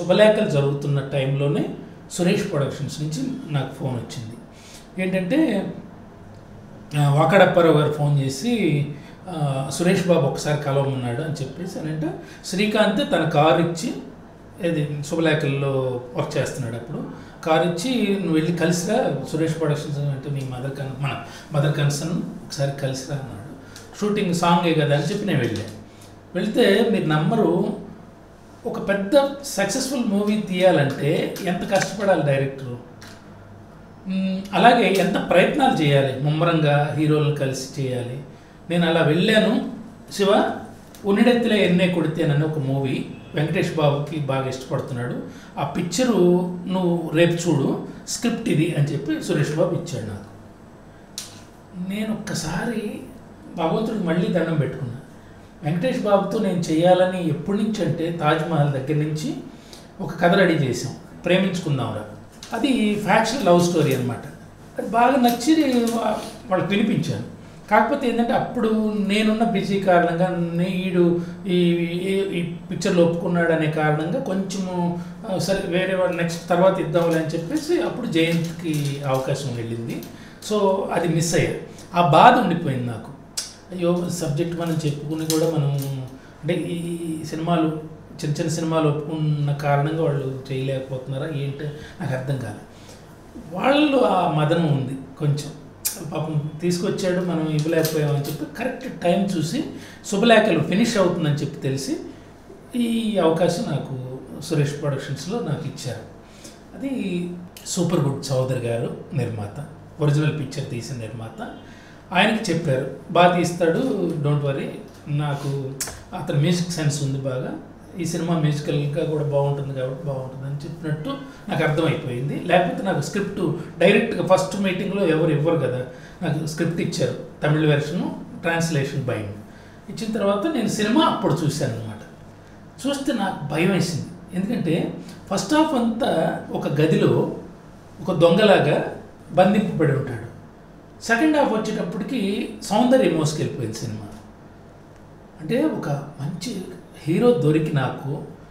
శుభలేఖలు జరుగుతున్న టైంలోనే సురేష్ ప్రొడక్షన్స్ నుంచి నాకు ఫోన్ వచ్చింది ఏంటంటే ఆ, వాకడప్పారావు గారు ఫోన్ చేసి ఆ, సురేష్ బాబు ఒకసారి కలవమన్నాడు అని చెప్పేసి అని అంటే శ్రీకాంత్ తన కారు ఇచ్చి ఏది శుభలేఖల్లో వర్క్ చేస్తున్నాడు అప్పుడు కారు ఇచ్చి నువ్వు వెళ్ళి కలిసిరా సురేష్ ప్రొడక్షన్స్ అంటే నీ మదర్ కన్ మన మదర్ కన్సర్న్ ఒకసారి కలిసిరా అన్నాడు షూటింగ్ సాంగే కదా అని చెప్పి నేను వెళ్ళాను వెళ్తే మీరు నమ్మరు ఒక పెద్ద సక్సెస్ఫుల్ మూవీ తీయాలంటే ఎంత కష్టపడాలి డైరెక్టరు మ్మ్, అలాగే ఎంత ప్రయత్నాలు చేయాలి ముమ్మరంగా హీరోలను కలిసి చేయాలి నేను అలా వెళ్ళాను శివ ఉన్నడెత్తిలే ఎన్నే కొడితేనని ఒక మూవీ వెంకటేష్ బాబుకి బాగా ఇష్టపడుతున్నాడు ఆ పిక్చరు నువ్వు రేపు చూడు స్క్రిప్ట్ ఇది అని చెప్పి సురేష్ బాబు ఇచ్చాడు నాకు నేను ఒక్కసారి భగవంతుడికి మళ్ళీ దండం పెట్టుకున్నా వెంకటేష్ బాబుతో నేను చేయాలని ఎప్పటి నుంచి అంటే తాజ్మహల్ దగ్గర నుంచి ఒక కథ రెడీ చేసాం ప్రేమించుకుందాంరా అది ఫ్యాక్షన్ లవ్ స్టోరీ అనమాట అది బాగా నచ్చి వా- వాళ్ళకి వినిపించాను కాకపోతే ఏంటంటే అప్పుడు నేనున్న బిజీ కారణంగా ఈడు ఈ ఈ- ఈ పిక్చర్లో ఒప్పుకున్నాడు అనే కారణంగా కొంచెము ఆ, సరే వేరే వాళ్ళు నెక్స్ట్ తర్వాత ఇద్దాంలే అని చెప్పేసి అప్పుడు జయంత్కి అవకాశం వెళ్ళింది సో అది మిస్ అయ్యా ఆ బాధ ఉండిపోయింది నాకు అయ్యో సబ్జెక్ట్ మనం చెప్పుకుని కూడా మనం అంటే ఈ సినిమాలు చిన్న చిన్న సినిమాలు ఒప్పుకున్న కారణంగా వాళ్ళు చేయలేకపోతున్నారా ఏంటి నాకు అర్థం కాదు వాళ్ళు ఆ మదనం ఉంది కొంచెం పాపం తీసుకొచ్చాడు మనం ఇవ్వలేకపోయామని చెప్పి కరెక్ట్ టైం చూసి శుభలేఖలు ఫినిష్ అవుతుందని చెప్పి తెలిసి ఈ అవకాశం నాకు సురేష్ ప్రొడక్షన్స్లో నాకు ఇచ్చారు అది సూపర్ గుడ్ చౌదరి గారు నిర్మాత ఒరిజినల్ పిక్చర్ తీసిన నిర్మాత ఆయనకి చెప్పారు బాగా తీస్తాడు డోంట్ వరీ నాకు అతని మ్యూజిక్ సెన్స్ ఉంది బాగా ఈ సినిమా మ్యూజికల్గా కూడా బాగుంటుంది కాబట్టి బాగుంటుంది అని చెప్పినట్టు నాకు అర్థమైపోయింది లేకపోతే నాకు స్క్రిప్ట్ డైరెక్ట్గా ఫస్ట్ మీటింగ్లో ఎవరు ఇవ్వరు కదా నాకు స్క్రిప్ట్ ఇచ్చారు తమిళ వెర్షను ట్రాన్స్లేషన్ బైండ్ ఇచ్చిన తర్వాత నేను సినిమా అప్పుడు చూశాను అనమాట చూస్తే నాకు భయం వేసింది ఎందుకంటే ఫస్ట్ హాఫ్ అంతా ఒక గదిలో ఒక దొంగలాగా బంధింపబడి ఉంటాడు సెకండ్ హాఫ్ వచ్చేటప్పటికి సౌందర్యం మోసుకెళ్ళిపోయింది సినిమా అంటే ఒక మంచి హీరో దొరికి నాకు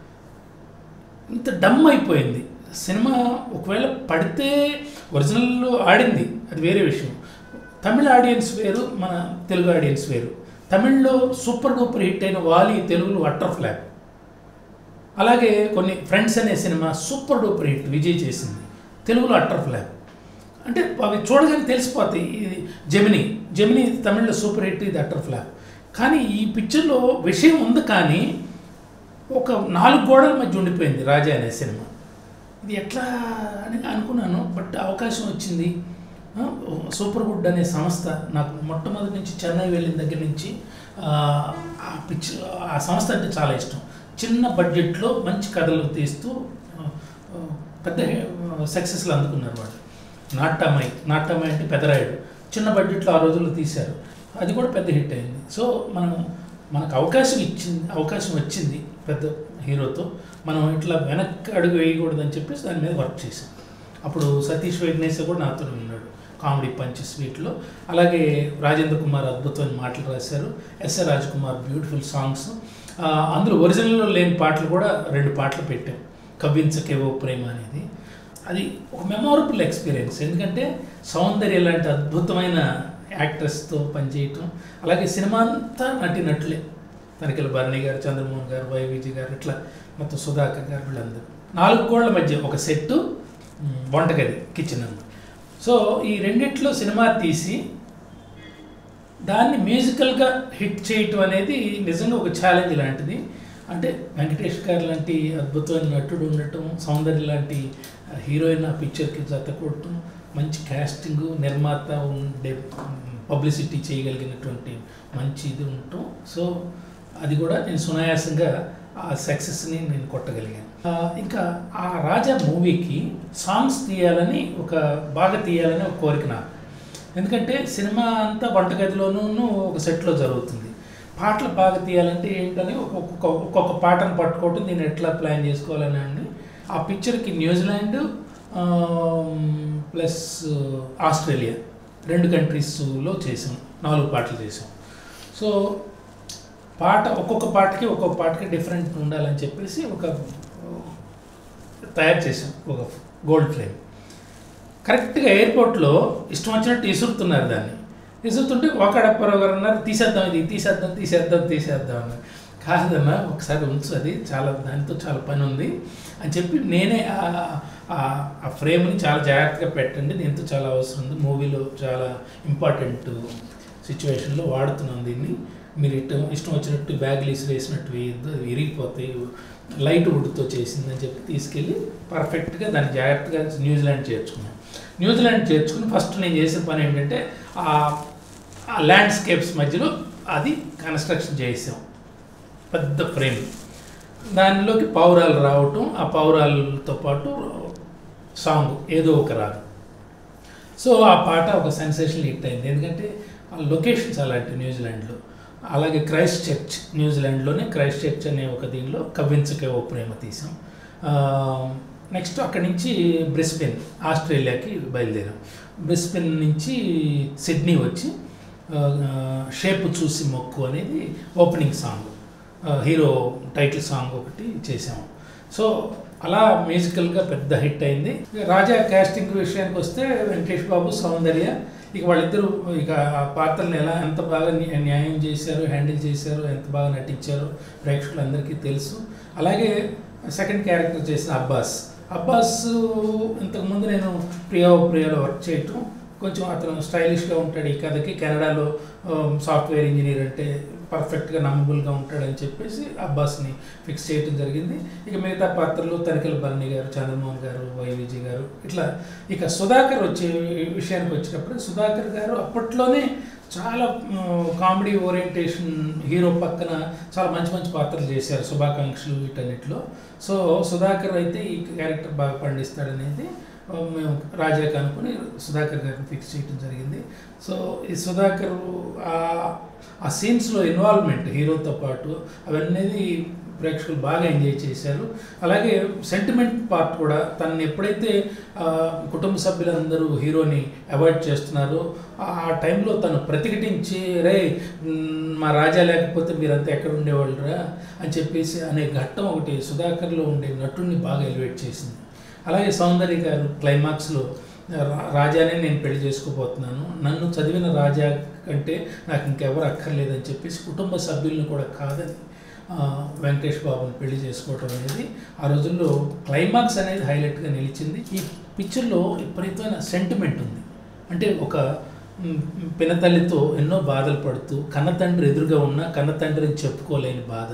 ఇంత డమ్ అయిపోయింది సినిమా ఒకవేళ పడితే ఒరిజినల్లో ఆడింది అది వేరే విషయం తమిళ ఆడియన్స్ వేరు మన తెలుగు ఆడియన్స్ వేరు తమిళ్లో సూపర్ డూపర్ హిట్ అయిన వాలి తెలుగులో అట్టర్ ఫ్లాప్ అలాగే కొన్ని ఫ్రెండ్స్ అనే cinema super duper hit Vijay చేసింది తెలుగులో అట్టర్ ఫ్లాప్ అంటే అవి చూడగానే తెలిసిపోతాయి ఇది జెమిని జెమిని తమిళ్లో సూపర్ హిట్ ఇది అట్టర్ ఫ్లాప్ కానీ ఈ పిక్చర్లో విషయం ఉంది కానీ ఒక నాలుగు గోడల మధ్య ఉండిపోయింది రాజా అనే సినిమా ఇది ఎట్లా అని అనుకున్నాను బట్ అవకాశం వచ్చింది ఆ, సూపర్ గుడ్ అనే సంస్థ నాకు మొట్టమొదటి నుంచి చెన్నై వెళ్ళిన దగ్గర నుంచి ఆ, ఆ పిక్చర్ ఆ సంస్థ అంటే చాలా ఇష్టం చిన్న బడ్జెట్లో మంచి కథలు తీస్తూ ఆ, ఆ, పెద్ద సక్సెస్లు అందుకున్నారు వాళ్ళు నాట్టామై నాట్టామై అంటే పెదరాయుడు చిన్న బడ్జెట్లో ఆ రోజుల్లో తీశారు అది కూడా పెద్ద హిట్ అయింది సో మనం మనకు అవకాశం ఇచ్చింది అవకాశం వచ్చింది పెద్ద హీరోతో మనం ఇట్లా వెనక్కి అడుగు వేయకూడదని చెప్పేసి దాని మీద వర్క్ చేశాం అప్పుడు సతీష్ వైగ్నేశ కూడా నాతో ఉన్నాడు కామెడీ పంచెస్ వీటిలో అలాగే రాజేంద్ర కుమార్ అద్భుతమైన మాటలు రాశారు S A Raj Kumar beautiful songs ఆ, అందులో ఒరిజినల్లో లేని పాటలు కూడా రెండు పాటలు పెట్టాం కవ్వించకేవో ప్రేమ అనేది అది ఒక మెమొరబుల్ ఎక్స్పీరియన్స్ ఎందుకంటే సౌందర్య లాంటి అద్భుతమైన యాక్ట్రెస్తో పనిచేయటం అలాగే సినిమా అంతా నటినట్లే తనికెల భరణి గారు చంద్రమోహన్ గారు వై విజయ్ గారు ఇట్లా మొత్తం సుధాకర్ గారు వీళ్ళందరూ నాలుగు కోళ్ల మధ్య ఒక సెట్టు మ్, వంటగది కిచెన్ అన్నమాట సో ఈ రెండిట్లో సినిమా తీసి దాన్ని మ్యూజికల్గా హిట్ చేయటం అనేది నిజంగా ఒక ఛాలెంజ్ లాంటిది అంటే వెంకటేష్ గారు లాంటి అద్భుతమైన నటుడు ఉండటం సౌందర్య లాంటి హీరోయిన్ ఆ పిక్చర్కి జత కొట్టడం మంచి కాస్టింగ్ నిర్మాత ఉండే పబ్లిసిటీ చేయగలిగినటువంటి మంచి ఇది ఉండటం సో అది కూడా నేను సునాయాసంగా ఆ సక్సెస్ని నేను కొట్టగలిగాను ఆ, ఇంకా ఆ రాజా మూవీకి సాంగ్స్ తీయాలని ఒక బాగా తీయాలని ఒక కోరిక నాకు ఎందుకంటే సినిమా అంతా వంటగదిలోనూ ఒక సెట్లో జరుగుతుంది పాటలు బాగా తీయాలంటే ఏంటని ఒక్కొక్క ఒక్కొక్క పాటను పట్టుకోవటం దీన్ని ఎట్లా ప్లాన్ చేసుకోవాలని అండి ఆ పిక్చర్కి న్యూజిలాండ్ ప్లస్ ఆస్ట్రేలియా రెండు కంట్రీస్లో చేసాం నాలుగు పాటలు చేసాం సో పాట ఒక్కొక్క పాటకి ఒక్కొక్క పాటకి డిఫరెంట్ ఉండాలని చెప్పేసి ఒక తయారు చేసాం ఒక గోల్డ్ ఫ్రేమ్ కరెక్ట్గా ఎయిర్పోర్ట్లో ఇష్టం వచ్చినట్టు ఇసురుతున్నారు దాన్ని ఇసురుతుంటే ఒకడప్పరావు గారు అన్నారు తీసేద్దాం ఇది తీసేద్దాం తీసేద్దాం తీసేద్దాం అన్నారు కాదన్నా ఒకసారి ఉంచు అది చాలా దానితో చాలా పని ఉంది అని చెప్పి నేనే ఆ- ఆ- ఆ ఫ్రేమ్ని చాలా జాగ్రత్తగా పెట్టండి దీంతో చాలా అవసరం ఉంది మూవీలో చాలా ఇంపార్టెంట్ సిచ్యువేషన్లో వాడుతున్నాం దీన్ని మీరు ఇష్టం ఇష్టం వచ్చినట్టు బ్యాగ్లు ఇసిరేసినట్టు వేయద్దు అది విరిగిపోతాయి లైట్ వుడ్తో చేసిందని చెప్పి తీసుకెళ్ళి పర్ఫెక్ట్గా దాన్ని జాగ్రత్తగా న్యూజిలాండ్ చేర్చుకున్నాం న్యూజిలాండ్ చేర్చుకుని ఫస్ట్ నేను చేసిన పని ఏంటంటే ఆ ఆ ల్యాండ్స్కేప్స్ మధ్యలో అది కన్స్ట్రక్షన్ చేసాం పెద్ద ఫ్రేమ్ దానిలోకి పౌరాలు రావటం ఆ పౌరాలతో పాటు సాంగ్ ఏదో ఒక రాగం సో ఆ పాట ఒక సెన్సేషన్ హిట్ అయింది ఎందుకంటే ఆ లొకేషన్స్ అలాంటి న్యూజిలాండ్లో అలాగే క్రైస్ట్ చర్చ్ న్యూజిలాండ్లోనే క్రైస్ట్ చర్చ్ అనే ఒక దీనిలో కవ్వించకే ఓ ప్రేమ తీసాం నెక్స్ట్ అక్కడి నుంచి బ్రిస్బెన్ ఆస్ట్రేలియాకి బయలుదేరాం బ్రిస్బెన్ నుంచి సిడ్నీ వచ్చి షేప్ చూసి మొక్కు అనేది opening song hero title song ఒకటి చేసాము సో అలా మ్యూజికల్గా పెద్ద హిట్ అయింది ఇక రాజా కాస్టింగ్ విషయానికి వస్తే వెంకటేష్ బాబు సౌందర్య ఇక వాళ్ళిద్దరూ ఇక ఆ పాత్రలను ఎలా ఎంత బాగా న్యా- న్యాయం చేశారు హ్యాండిల్ చేశారు ఎంత బాగా నటించారో ప్రేక్షకులందరికీ తెలుసు అలాగే సెకండ్ క్యారెక్టర్ చేసిన అబ్బాస్ అబ్బాస్ ఇంతకుముందు నేను ప్రియా ఓ ప్రియాలో వర్క్ చేయటం కొంచెం అతను స్టైలిష్గా ఉంటాడు ఈ కథకి కెనడాలో సాఫ్ట్వేర్ ఇంజనీర్ అంటే పర్ఫెక్ట్గా నమ్మబుల్గా ఉంటాడని చెప్పేసి అబ్బాస్ని ఫిక్స్ చేయడం జరిగింది ఇక మిగతా పాత్రలు తనికెల బర్ని గారు చంద్రమోహన్ గారు వై విజయ్ గారు ఇట్లా ఇక సుధాకర్ వచ్చే విషయానికి వచ్చినప్పుడు సుధాకర్ గారు అప్పట్లోనే చాలా కామెడీ ఓరియంటేషన్ హీరో పక్కన చాలా మంచి మంచి పాత్రలు చేశారు శుభాకాంక్షలు వీటన్నిటిలో సో సుధాకర్ అయితే ఈ క్యారెక్టర్ బాగా పండిస్తాడనేది ఆ, మేము రాజాకి అనుకుని సుధాకర్ గారిని ఫిక్స్ చేయడం జరిగింది సో ఈ సుధాకర్ ఆ- ఆ సీన్స్లో ఇన్వాల్వ్మెంట్ హీరోతో పాటు అవన్నీ ప్రేక్షకులు బాగా ఎంజాయ్ చేశారు అలాగే సెంటిమెంట్ పార్ట్ కూడా తనని ఎప్పుడైతే ఆ, కుటుంబ సభ్యులందరూ హీరోని అవాయిడ్ చేస్తున్నారో ఆ- ఆ టైంలో తను ప్రతిఘటించి రే మ్, మా రాజా లేకపోతే మీరంతా ఎక్కడ ఉండేవాళ్ళరా అని చెప్పేసి అనే ఘట్టం ఒకటి సుధాకర్లో ఉండే నటుడిని బాగా ఎలివేట్ చేసింది అలాగే సౌందర్య గారు క్లైమాక్స్లో రా- రాజానే నేను పెళ్లి చేసుకోబోతున్నాను నన్ను చదివిన రాజా కంటే నాకు ఇంకెవరు అక్కర్లేదని చెప్పేసి కుటుంబ సభ్యులను కూడా కాదని ఆ, వెంకటేష్ బాబుని పెళ్లి చేసుకోవటం అనేది ఆ రోజుల్లో క్లైమాక్స్ అనేది హైలైట్గా నిలిచింది ఈ పిక్చర్లో విపరీతమైన సెంటిమెంట్ ఉంది అంటే ఒక మ్, పినతల్లితో ఎన్నో బాధలు పడుతూ కన్నతండ్రి ఎదురుగా ఉన్న కన్నతండ్రిని చెప్పుకోలేని బాధ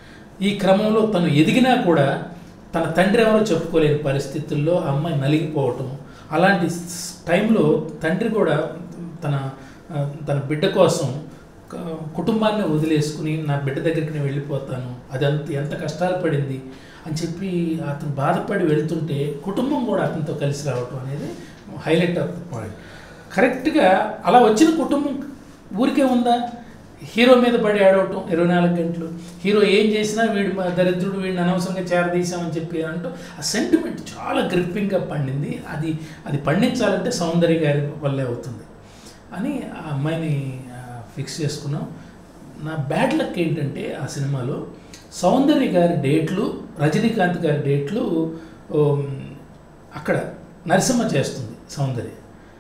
ఈ క్రమంలో తను ఎదిగినా కూడా తన తండ్రి ఎవరో చెప్పుకోలేని పరిస్థితుల్లో ఆ అమ్మాయి నలిగిపోవటం అలాంటి స్- టైంలో తండ్రి కూడా తన ఆ, తన బిడ్డ కోసం క- కుటుంబాన్ని వదిలేసుకుని నా బిడ్డ దగ్గరికి నేను వెళ్ళిపోతాను అది అంత ఎంత కష్టాలు పడింది అని చెప్పి అతను బాధపడి వెళ్తుంటే కుటుంబం కూడా అతనితో కలిసి రావటం అనేది హైలైట్ ఆఫ్ ద పాయింట్ కరెక్ట్గా అలా వచ్చిన కుటుంబం ఊరికే ఉందా హీరో మీద పడి ఆడవటం ఇరవై నాలుగు గంటలు హీరో ఏం చేసినా వీడు మా దరిద్రుడు వీడిని అనవసరంగా చేరదీశామని చెప్పి అంటూ ఆ సెంటిమెంట్ చాలా గ్రిప్పింగ్గా పండింది అది అది పండించాలంటే సౌందర్య గారి వల్లే అవుతుంది అని ఆ అమ్మాయిని ఫిక్స్ చేసుకున్నాం నా బ్యాడ్ లక్ ఏంటంటే ఆ సినిమాలో సౌందర్య గారి డేట్లు రజనీకాంత్ గారి డేట్లు ఉమ్, అక్కడ నరసింహ చేస్తుంది సౌందర్య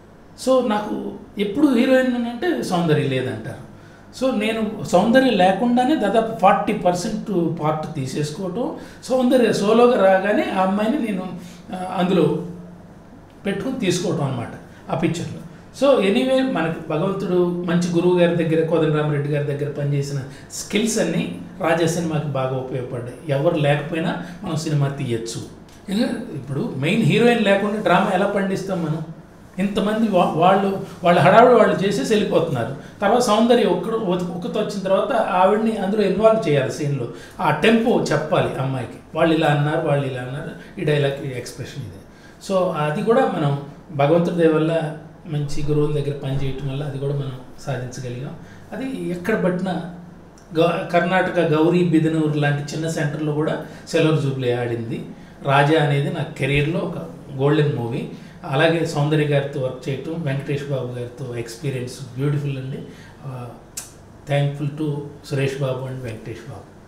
సో నాకు ఎప్పుడు హీరోయిన్ అంటే సౌందర్య లేదంటారు సో నేను సౌందర్య లేకుండానే దాదాపు ఫార్టీ పర్సెంట్ పార్ట్ తీసేసుకోవటం సౌందర్య సోలోగా రాగానే ఆ అమ్మాయిని నేను ఆ, అందులో పెట్టుకుని తీసుకోవటం అనమాట ఆ పిక్చర్లో సో ఎనీవే మనకి భగవంతుడు మంచి గురువు గారి దగ్గర కోదండరామరెడ్డి గారి దగ్గర పనిచేసిన స్కిల్స్ అన్నీ రాజా సినిమాకి బాగా ఉపయోగపడ్డాయి ఎవరు లేకపోయినా మనం సినిమా తీయచ్చు ఇలా ఇప్పుడు మెయిన్ హీరోయిన్ లేకుండా డ్రామా ఎలా పండిస్తాం మనం ఇంతమంది వా- వాళ్ళు వాళ్ళ హడావుడి వాళ్ళు చేసేసి వెళ్ళిపోతున్నారు తర్వాత సౌందర్య ఒక్కడు ఒక్కతో వచ్చిన తర్వాత ఆవిడని అందులో ఇన్వాల్వ్ చేయాలి సీన్లో ఆ టెంపో చెప్పాలి అమ్మాయికి వాళ్ళు ఇలా అన్నారు వాళ్ళు ఇలా అన్నారు ఈ డైలాగ్ ఎక్స్ప్రెషన్ ఇది సో అది కూడా మనం భగవంతుడి దయ వల్ల మంచి గురువుల దగ్గర పనిచేయటం వల్ల అది కూడా మనం సాధించగలిగాం అది ఎక్కడ పట్టినా గ కర్ణాటక గౌరీ బిదనూరు లాంటి చిన్న సెంటర్లో కూడా సెలవుర్ జూబ్లీ ఆడింది రాజా అనేది నా కెరీర్లో ఒక గోల్డెన్ మూవీ అలాగే సౌందర్య గారితో వర్క్ చేయటం వెంకటేష్ బాబు గారితో ఎక్స్పీరియన్స్ బ్యూటిఫుల్ అండి thankful to Suresh Babu and Venkatesh Babu